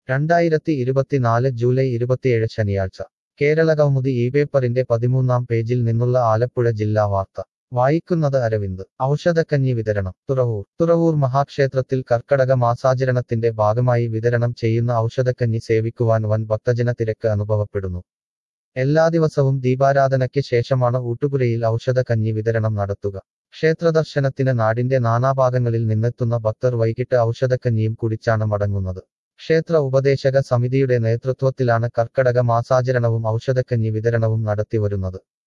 രണ്ടായിരത്തി ഇരുപത്തിനാല് ജൂലൈ ഇരുപത്തിയേഴ് ശനിയാഴ്ച കേരള കൗമുദി ഈ പേപ്പറിന്റെ പതിമൂന്നാം പേജിൽ നിന്നുള്ള ആലപ്പുഴ ജില്ലാ വാർത്ത വായിക്കുന്നത് അരവിന്ദ് ഔഷധക്കഞ്ഞി വിതരണം തുറവൂർ തുറവൂർ മഹാക്ഷേത്രത്തിൽ കർക്കടക മാസാചരണത്തിന്റെ ഭാഗമായി വിതരണം ചെയ്യുന്ന ഔഷധക്കഞ്ഞി സേവിക്കുവാൻ വൻ ഭക്തജന തിരക്ക് അനുഭവപ്പെടുന്നു എല്ലാ ദിവസവും ദീപാരാധനയ്ക്ക് ശേഷമാണ് ഊട്ടുപുരയിൽ ഔഷധക്കഞ്ഞി വിതരണം നടത്തുക ക്ഷേത്രദർശനത്തിന് നാടിന്റെ നാനാഭാഗങ്ങളിൽ നിന്നെത്തുന്ന ഭക്തർ വൈകിട്ട് ഔഷധക്കഞ്ഞിയും കുടിച്ചാണ് മടങ്ങുന്നത് ക്ഷേത്ര ഉപദേശക സമിതിയുടെ നേതൃത്വത്തിലാണ് കർക്കടക മാസാചരണവും ഔഷധക്കഞ്ഞി വിതരണവും നടത്തിവരുന്നത്